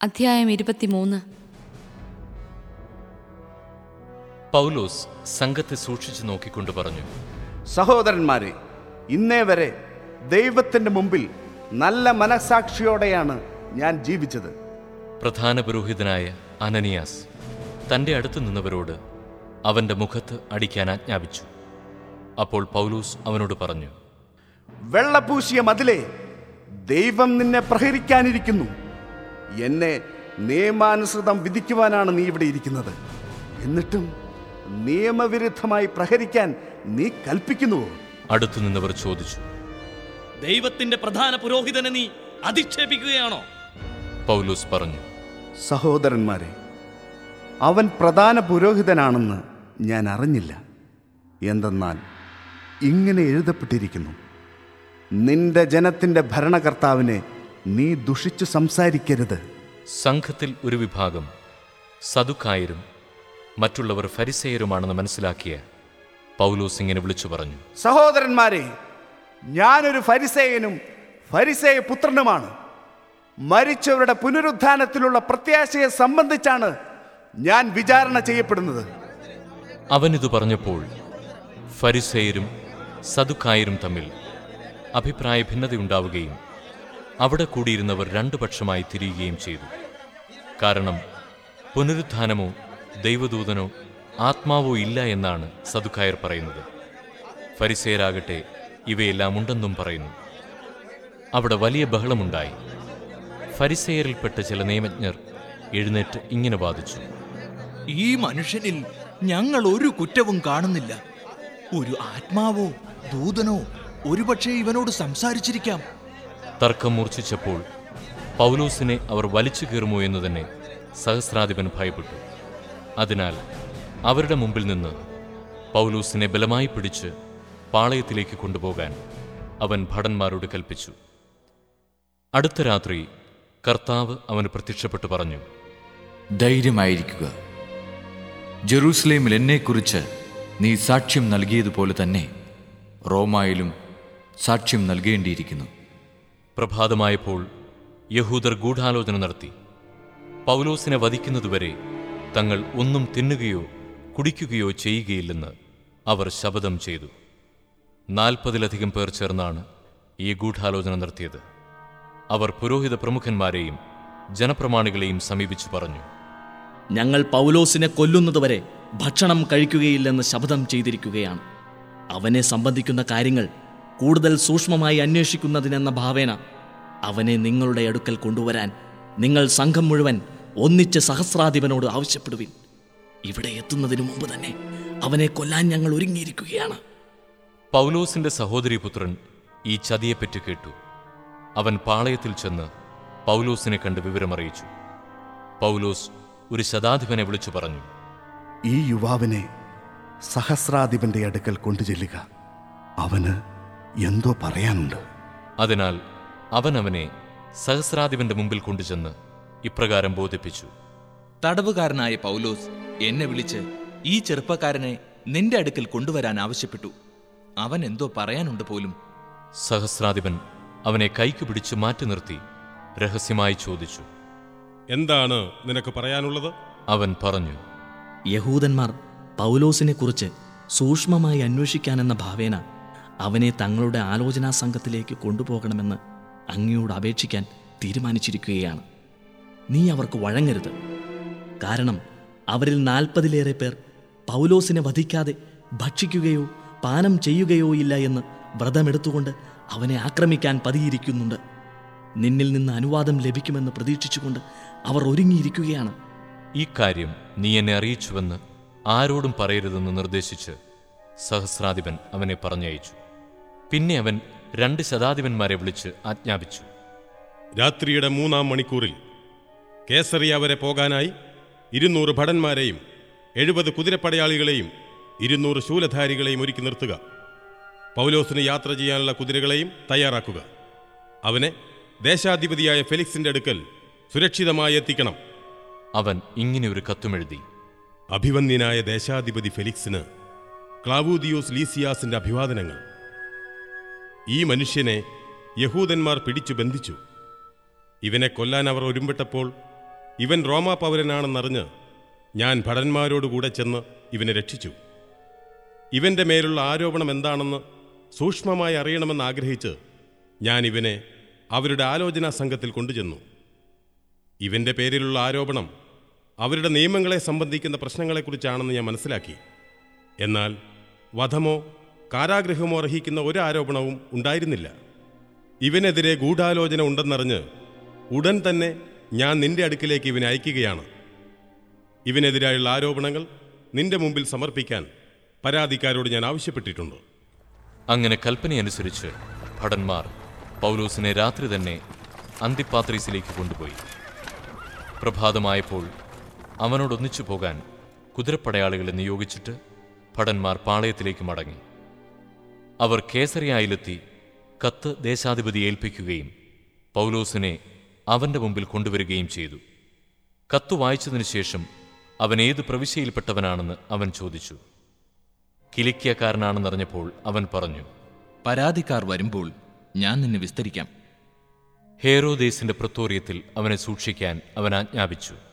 അധ്യായം ഇരുപത്തിമൂന്ന് പൗലോസ് സംഘത്തെ സൂക്ഷിച്ചു നോക്കിക്കൊണ്ട് പറഞ്ഞു സഹോദരന്മാരെ ഇന്നേ വരെ ദൈവത്തിൻ്റെ മുമ്പിൽ നല്ല മനസാക്ഷിയോടെയാണ് ഞാൻ ജീവിച്ചത് പ്രധാന പുരോഹിതനായ അനനിയാസ് തന്റെ അടുത്ത് നിന്നവരോട് അവന്റെ മുഖത്ത് അടിക്കാൻ ആജ്ഞാപിച്ചു അപ്പോൾ പൗലോസ് അവനോട് പറഞ്ഞു വെള്ളപൂശിയ മതിലെ ദൈവം നിന്നെ പ്രഹരിക്കാനിരിക്കുന്നു എന്നെ നിയമാനുസൃതം വിധിക്കുവാനാണ് നീ ഇവിടെ ഇരിക്കുന്നത് എന്നിട്ടും നിയമവിരുദ്ധമായി പ്രഹരിക്കാൻ നീ കൽപ്പിക്കുന്നുവോ അടുത്തു നിന്നവർ ചോദിച്ചു ദൈവത്തിന്റെ പ്രധാന പുരോഹിതനെ നീ അധിക്ഷേപിക്കുകയാണോ പൗലോസ് പറഞ്ഞു സഹോദരന്മാരെ അവൻ പ്രധാന പുരോഹിതനാണെന്ന് ഞാൻ അറിഞ്ഞില്ല എന്തെന്നാൽ ഇങ്ങനെ എഴുതപ്പെട്ടിരിക്കുന്നു നിന്റെ ജനത്തിൻ്റെ ഭരണകർത്താവിനെ നീ ദുഷിച്ചു സംസാരിക്കരുത് സംഘത്തിൽ ഒരു വിഭാഗം സതുക്കായരും മറ്റുള്ളവർ ഫരിസേയരുമാണെന്ന് മനസ്സിലാക്കിയ പൗലോസ് ഇങ്ങനെ വിളിച്ചു പറഞ്ഞു സഹോദരന്മാരെ ഞാനൊരു ഫരിസേയനും ഫരിസേയ പുത്രനുമാണ് മരിച്ചവരുടെ പുനരുത്ഥാനത്തിലുള്ള പ്രത്യാശയെ സംബന്ധിച്ചാണ് ഞാൻ വിചാരണ ചെയ്യപ്പെടുന്നത് അവനിത് പറഞ്ഞപ്പോൾ ഫരിസേയരും സതുക്കായരും തമ്മിൽ അഭിപ്രായ ഭിന്നതയുണ്ടാവുകയും അവിടെ കൂടിയിരുന്നവർ രണ്ടു പക്ഷമായി തിരിയുകയും ചെയ്തു കാരണം പുനരുത്ഥാനമോ ദൈവദൂതനോ ആത്മാവോ ഇല്ല എന്നാണ് സതുക്കായർ പറയുന്നത് ഫരിസേയരാകട്ടെ ഇവയെല്ലാം ഉണ്ടെന്നും പറയുന്നു അവിടെ വലിയ ബഹളമുണ്ടായി ഫരിസേയരിൽപ്പെട്ട ചില നിയമജ്ഞർ എഴുന്നേറ്റ് ഇങ്ങനെ വാദിച്ചു ഈ മനുഷ്യനിൽ ഞങ്ങൾ ഒരു കുറ്റവും കാണുന്നില്ല ഒരു ആത്മാവോ ദൂതനോ ഒരുപക്ഷെ ഇവനോട് സംസാരിച്ചിരിക്കാം തർക്കം മൂർച്ഛിച്ചപ്പോൾ പൗലോസിനെ അവർ വലിച്ചു കീറുമോ എന്ന് തന്നെ സഹസ്രാധിപൻ ഭയപ്പെട്ടു അതിനാൽ അവരുടെ മുമ്പിൽ നിന്ന് പൗലോസിനെ ബലമായി പിടിച്ച് പാളയത്തിലേക്ക് കൊണ്ടുപോകാൻ അവൻ ഭടന്മാരോട് കൽപ്പിച്ചു അടുത്ത രാത്രി കർത്താവ് അവന് പ്രത്യക്ഷപ്പെട്ടു പറഞ്ഞു ധൈര്യമായിരിക്കുക ജെറൂസലേമിൽ എന്നെക്കുറിച്ച് നീ സാക്ഷ്യം നൽകിയതുപോലെ തന്നെ റോമായിലും സാക്ഷ്യം നൽകേണ്ടിയിരിക്കുന്നു പ്രഭാതമായപ്പോൾ യഹൂദർ ഗൂഢാലോചന നടത്തി പൗലോസിനെ വധിക്കുന്നതുവരെ തങ്ങൾ ഒന്നും തിന്നുകയോ കുടിക്കുകയോ ചെയ്യുകയില്ലെന്ന് അവർ ശപഥം ചെയ്തു നാൽപ്പതിലധികം പേർ ചേർന്നാണ് ഈ ഗൂഢാലോചന നടത്തിയത് അവർ പുരോഹിത പ്രമുഖന്മാരെയും ജനപ്രമാണികളെയും സമീപിച്ചു പറഞ്ഞു ഞങ്ങൾ പൗലോസിനെ കൊല്ലുന്നതുവരെ ഭക്ഷണം കഴിക്കുകയില്ലെന്ന് ശപഥം ചെയ്തിരിക്കുകയാണ് അവനെ സംബന്ധിക്കുന്ന കാര്യങ്ങൾ കൂടുതൽ സൂക്ഷ്മമായി അന്വേഷിക്കുന്നതിനെന്ന ഭാവേന അവനെ നിങ്ങളുടെ അടുക്കൽ കൊണ്ടുവരാൻ നിങ്ങൾ സംഘം മുഴുവൻ ഒന്നിച്ച് സഹസ്രാധിപനോട് ആവശ്യപ്പെടുവിൻ ഇവിടെ എത്തുന്നതിനു മുമ്പ് തന്നെ അവനെ കൊല്ലാൻ ഞങ്ങൾ ഒരുങ്ങിയിരിക്കുകയാണ് പൗലോസിന്റെ സഹോദരിപുത്രൻ ഈ ചതിയെപ്പറ്റി കേട്ടു അവൻ പാളയത്തിൽ ചെന്ന് പൗലോസിനെ കണ്ട് വിവരമറിയിച്ചു പൗലോസ് ഒരു ശതാധിപനെ വിളിച്ചു പറഞ്ഞു ഈ യുവാവിനെ സഹസ്രാധിപന്റെ അടുക്കൽ കൊണ്ടുചെല്ലുക അവന് എന്തോ പറയാനുണ്ട് അതിനാൽ അവൻ അവനെ സഹസ്രാധിപന്റെ മുമ്പിൽ കൊണ്ടുചെന്ന് ഇപ്രകാരം ബോധിപ്പിച്ചു തടവുകാരനായ പൗലോസ് എന്നെ വിളിച്ച് ഈ ചെറുപ്പക്കാരനെ നിന്റെ അടുക്കൽ കൊണ്ടുവരാൻ ആവശ്യപ്പെട്ടു അവൻ എന്തോ പറയാനുണ്ട് പോലും സഹസ്രാധിപൻ അവനെ കൈക്ക് പിടിച്ച് മാറ്റി നിർത്തി രഹസ്യമായി ചോദിച്ചു എന്താണ് നിനക്ക് പറയാനുള്ളത് അവൻ പറഞ്ഞു യഹൂദന്മാർ പൗലോസിനെ കുറിച്ച് സൂക്ഷ്മമായി അന്വേഷിക്കാനെന്ന ഭാവേന അവനെ തങ്ങളുടെ ആലോചനാ സംഘത്തിലേക്ക് കൊണ്ടുപോകണമെന്ന് അങ്ങയോട് അപേക്ഷിക്കാൻ തീരുമാനിച്ചിരിക്കുകയാണ് നീ അവർക്ക് വഴങ്ങരുത് കാരണം അവരിൽ നാൽപ്പതിലേറെ പേർ പൗലോസിനെ വധിക്കാതെ ഭക്ഷിക്കുകയോ പാനം ചെയ്യുകയോ ഇല്ല എന്ന് വ്രതമെടുത്തുകൊണ്ട് അവനെ ആക്രമിക്കാൻ പതിയിരിക്കുന്നുണ്ട് നിന്നിൽ നിന്ന് അനുവാദം ലഭിക്കുമെന്ന് പ്രതീക്ഷിച്ചുകൊണ്ട് അവർ ഒരുങ്ങിയിരിക്കുകയാണ് ഈ കാര്യം നീ എന്നെ അറിയിച്ചുവെന്ന് ആരോടും പറയരുതെന്ന് നിർദ്ദേശിച്ച് സഹസ്രാധിപൻ അവനെ പറഞ്ഞയച്ചു പിന്നെ അവൻ രണ്ട് ശതാധിപന്മാരെ വിളിച്ച് ആജ്ഞാപിച്ചു രാത്രിയുടെ മൂന്നാം മണിക്കൂറിൽ കേസറിയ വരെ പോകാനായി ഇരുന്നൂറ് ഭടന്മാരെയും എഴുപത് കുതിരപ്പടയാളികളെയും ഇരുന്നൂറ് ശൂലധാരികളെയും ഒരുക്കി നിർത്തുക പൗലോസിന് യാത്ര ചെയ്യാനുള്ള കുതിരകളെയും തയ്യാറാക്കുക അവനെ ദേശാധിപതിയായ ഫെലിക്സിന്റെ അടുക്കൽ സുരക്ഷിതമായി എത്തിക്കണം അവൻ ഇങ്ങനെ ഒരു കത്തുമെഴുതി അഭിവന്ദ്യനായ ദേശാധിപതി ഫെലിക്സിന് ക്ലാവൂദിയോസ് ലീസിയാസിന്റെ അഭിവാദനങ്ങൾ ഈ മനുഷ്യനെ യഹൂദന്മാർ പിടിച്ചു ബന്ധിച്ചു ഇവനെ കൊല്ലാൻ അവർ ഒരുമ്പെട്ടപ്പോൾ ഇവൻ റോമാ പൗരനാണെന്നറിഞ്ഞ് ഞാൻ ഭടന്മാരോടുകൂടെ ചെന്ന് ഇവനെ രക്ഷിച്ചു ഇവന്റെ മേലുള്ള ആരോപണം എന്താണെന്ന് സൂക്ഷ്മമായി അറിയണമെന്ന് ആഗ്രഹിച്ച് ഞാൻ ഇവനെ അവരുടെ ആലോചനാ സംഘത്തിൽ കൊണ്ടുചെന്നു ഇവന്റെ പേരിലുള്ള ആരോപണം അവരുടെ നിയമങ്ങളെ സംബന്ധിക്കുന്ന പ്രശ്നങ്ങളെക്കുറിച്ചാണെന്ന് ഞാൻ മനസ്സിലാക്കി എന്നാൽ വധമോ കാരാഗൃഹമോ അർഹിക്കുന്ന ഒരു ആരോപണവും ഉണ്ടായിരുന്നില്ല ഇവനെതിരെ ഗൂഢാലോചന ഉണ്ടെന്നറിഞ്ഞ് ഉടൻ തന്നെ ഞാൻ നിന്റെ അടുക്കിലേക്ക് ഇവനെ അയക്കുകയാണ് ഇവനെതിരായുള്ള ആരോപണങ്ങൾ നിന്റെ മുമ്പിൽ സമർപ്പിക്കാൻ പരാതിക്കാരോട് ഞാൻ ആവശ്യപ്പെട്ടിട്ടുണ്ട് അങ്ങനെ കൽപ്പനയനുസരിച്ച് ഭടന്മാർ പൗലോസിനെ രാത്രി തന്നെ അന്തിപ്പാത്രീസിലേക്ക് കൊണ്ടുപോയി പ്രഭാതമായപ്പോൾ അവനോടൊന്നിച്ചു പോകാൻ കുതിരപ്പടയാളികളെ നിയോഗിച്ചിട്ട് ഭടന്മാർ പാളയത്തിലേക്ക് മടങ്ങി അവർ കേസരിയായിലെത്തി കത്ത് ദേശാധിപതി ഏൽപ്പിക്കുകയും പൗലോസിനെ അവന്റെ മുമ്പിൽ കൊണ്ടുവരികയും ചെയ്തു കത്ത് വായിച്ചതിനു ശേഷം അവൻ ഏത് പ്രവിശ്യയിൽപ്പെട്ടവനാണെന്ന് അവൻ ചോദിച്ചു കിലിക്യക്കാരനാണെന്നറിഞ്ഞപ്പോൾ അവൻ പറഞ്ഞു പരാതിക്കാർ വരുമ്പോൾ ഞാൻ നിന്നെ വിസ്തരിക്കാം ഹേറോദേസിന്റെ പ്രത്തോറിയത്തിൽ അവനെ സൂക്ഷിക്കാൻ അവൻ ആജ്ഞാപിച്ചു